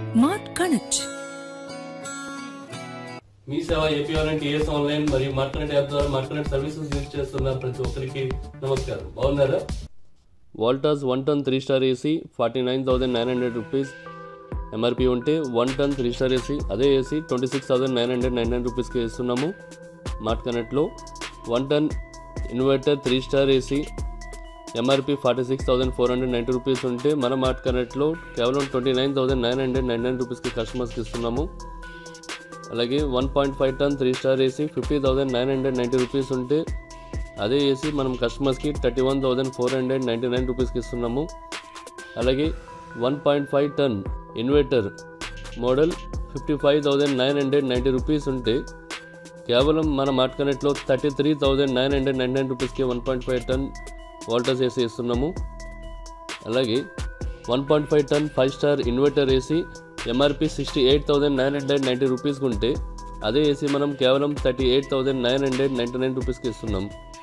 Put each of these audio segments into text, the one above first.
mart Connect Mee Seva AP online TS online మరియు market app ద్వారా market services use చేస్తున్న ప్రతి ఒక్కరికి నమస్కారం బాగున్నారా Voltas one ton three star AC forty nine thousand nine hundred rupees MRP ఉంటే one ton three star AC అదే AC twenty six thousand nine hundred nine hundred రూపీస్కి ఇస్తున్నాము మార్ట్ కనెక్ట్లో one ton inverter three star AC MRP forty six thousand four hundred ninety rupees ఉంటే మన Mart కనెక్ట్లో కేవలం twenty nine thousand nine hundred nine nine రూపీస్కి కస్టమర్స్కి ఇస్తున్నాము అలాగే one point five ton three star AC fifty thousand nine hundred ninety rupees ఉంటే అదే AC మనం కస్టమర్స్కి thirty one thousand four hundred ninety nine రూపీస్కి ఇస్తున్నాము అలాగే one point five ton inverter model fifty five thousand nine hundred ninety rupees ఉంటే కేవలం మన మార్ట్ కనెక్ట్లో thirty three thousand nine hundred nine nine రూపీస్కి వన్ పాయింట్ ఫైవ్ టన్ Walters AC ఇస్తున్నాము అలాగే one point five ton five star inverter AC MRP sixty eight thousand nine hundred ninety రూపీస్కి ఉంటే అదే ఏసీ మనం కేవలం thirty eight thousand nine hundred ninety nine రూపీస్కి ఇస్తున్నాం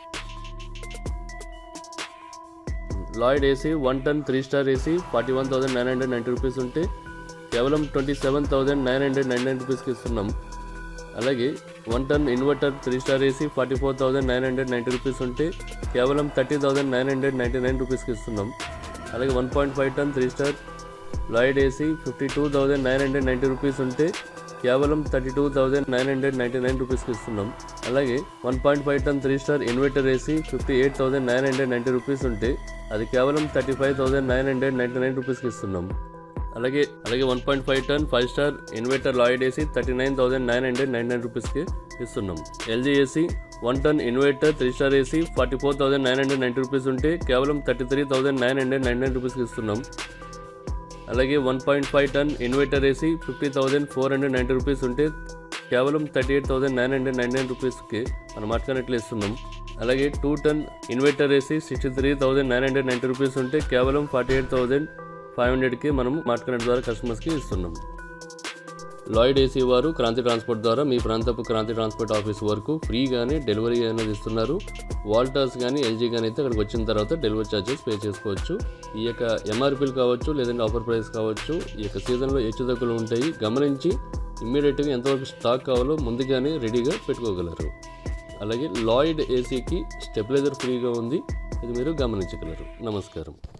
Lloyd AC one ton three star AC forty one thousand nine hundred ninety rupees ఉంటే కేవలం twenty seven thousand nine hundred nine nine రూపీస్కి ఇస్తున్నాం అలాగే one ton inverter three star AC forty four thousand nine hundred ninety rupees ఉంటే కేవలం thirty thousand nine hundred ninety nine రూపీస్కి ఇస్తున్నాం అలాగే one point five ton three star Lloyd AC fifty two thousand nine hundred ninety rupees ఉంటే కేవలం thirty two thousand nine hundred ninety nine రూపీస్కి ఇస్తున్నాం అలాగే one point five ton three star inverter AC fifty eight thousand nine hundred ninety rupees ఉంటే అది కేవలం thirty five thousand nine hundred ninety nine రూపీస్కి ఇస్తున్నాం అలాగే అలాగే one point five ton five star inverter Lloyd AC thirty nine thousand nine hundred nine nine రూపీస్కి ఇస్తున్నాం LG AC one ton inverter three star AC forty four thousand nine hundred ninety rupees ఉంటే కేవలం thirty three thousand nine hundred nine nine రూపీస్కి ఇస్తున్నాం అలాగే one point five ton inverter AC fifty thousand four hundred ninety rupees ఉంటే కేవలం thirty eight thousand nine hundred nine nine రూపీస్కి మనం మార్చుకున్నట్లు ఇస్తున్నాం అలాగే two ton inverter AC sixty three thousand nine hundred ninety rupees ఉంటే కేవలం ఫార్టీ ఎయిట్ థౌసండ్ ఫైవ్ హండ్రెడ్కి మనం మార్చుకున్నట్టు ద్వారా కస్టమర్స్కి ఇస్తున్నాం లాయిడ్ ఏసీ వారు క్రాంతి ట్రాన్స్పోర్ట్ ద్వారా మీ ప్రాంతపు క్రాంతి ట్రాన్స్పోర్ట్ ఆఫీస్ వరకు ఫ్రీగానే డెలివరీ అనేది ఇస్తున్నారు వాల్టర్స్ కానీ ఎల్జీ కానీ అయితే అక్కడికి వచ్చిన తర్వాత డెలివరీ ఛార్జెస్ పే చేసుకోవచ్చు ఈ యొక్క ఎంఆర్పీలు కావచ్చు లేదంటే ఆఫర్ ప్రైస్ కావచ్చు ఈ యొక్క సీజన్లో హెచ్చుతగ్గులు ఉంటాయి గమనించి ఇమ్మీడియట్గా ఎంతవరకు స్టాక్ కావాలో ముందుగానే రెడీగా పెట్టుకోగలరు అలాగే లాయిడ్ ఏసీకి స్టెబిలైజర్ ఫ్రీగా ఉంది ఇది మీరు గమనించగలరు నమస్కారం